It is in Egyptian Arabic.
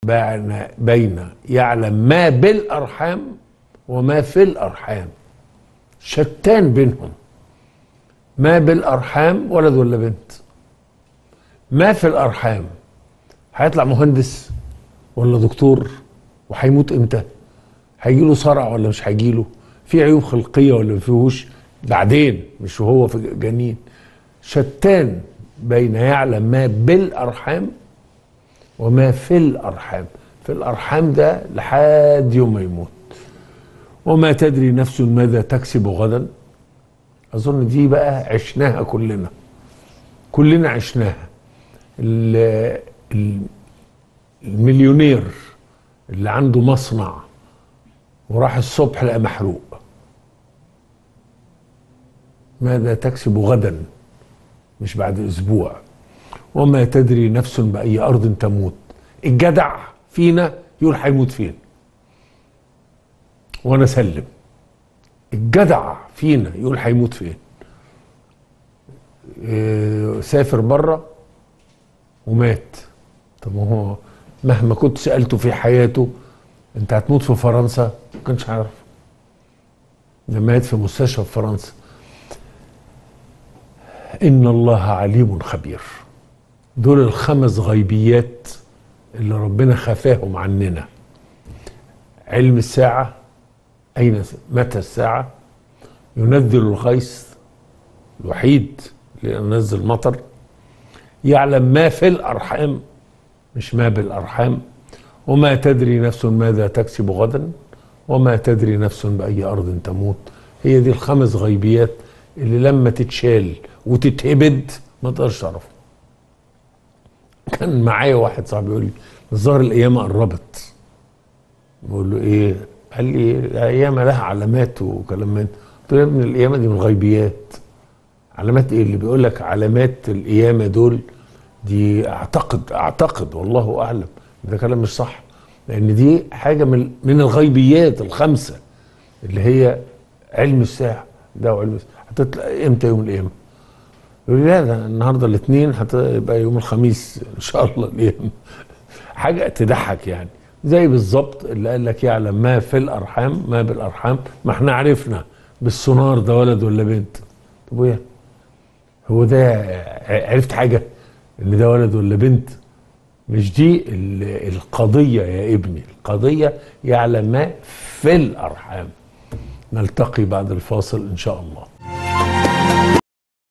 بين بين يعلم ما بالارحام وما في الارحام شتان بينهم ما بالارحام ولد ولا بنت ما في الارحام هيطلع مهندس ولا دكتور وهيموت امتى هيجيله صرع ولا مش هيجيله في عيوب خلقيه ولا ما فيهوش بعدين مش وهو في جنين شتان بين يعلم ما بالارحام وما في الارحام في الارحام ده لحد يوم ما يموت وما تدري نفس ماذا تكسب غدا اظن دي بقى عشناها كلنا كلنا عشناها ال- ال- المليونير اللي عنده مصنع وراح الصبح لقى محروق ماذا تكسب غدا مش بعد اسبوع وما تدري نفس باي ارض تموت الجدع فينا يقول هيموت فين وانا سلم الجدع فينا يقول هيموت فين إيه، سافر بره ومات طب ما هو مهما كنت سالته في حياته انت هتموت في فرنسا ما كانش عارف ده مات في مستشفى في فرنسا ان الله عليم خبير دول الخمس غيبيات اللي ربنا خفاهم عننا علم الساعة أين متى الساعة ينزل الغيث الوحيد اللي ينزل مطر يعلم ما في الأرحام مش ما بالأرحام وما تدري نفس ماذا تكسب غدا وما تدري نفس بأي أرض تموت هي دي الخمس غيبيات اللي لما تتشال وتتهبد ما تقدرش تعرفها كان معايا واحد صاحبي يقول لي الظاهر القيامة قربت بقول له ايه قال لي القيامة لها علامات وكلام من قلت له يا ابني القيامة دي من الغيبيات علامات ايه اللي بيقول لك علامات القيامة دول دي اعتقد اعتقد والله اعلم ده كلام مش صح لان دي حاجة من من الغيبيات الخمسة اللي هي علم الساعة ده وعلم الساعة هتطلع امتى يوم القيامة يقول لي لا ده النهارده الاثنين هتبقى يوم الخميس ان شاء الله القيامة حاجة تضحك يعني زي بالظبط اللي قال لك يعلم ما في الارحام ما بالارحام ما احنا عرفنا بالسونار ده ولد ولا بنت طب ويا هو ده عرفت حاجة ان ده ولد ولا بنت مش دي ال- القضية يا ابني القضية يعلم ما في الأرحام نلتقي بعد الفاصل إن شاء الله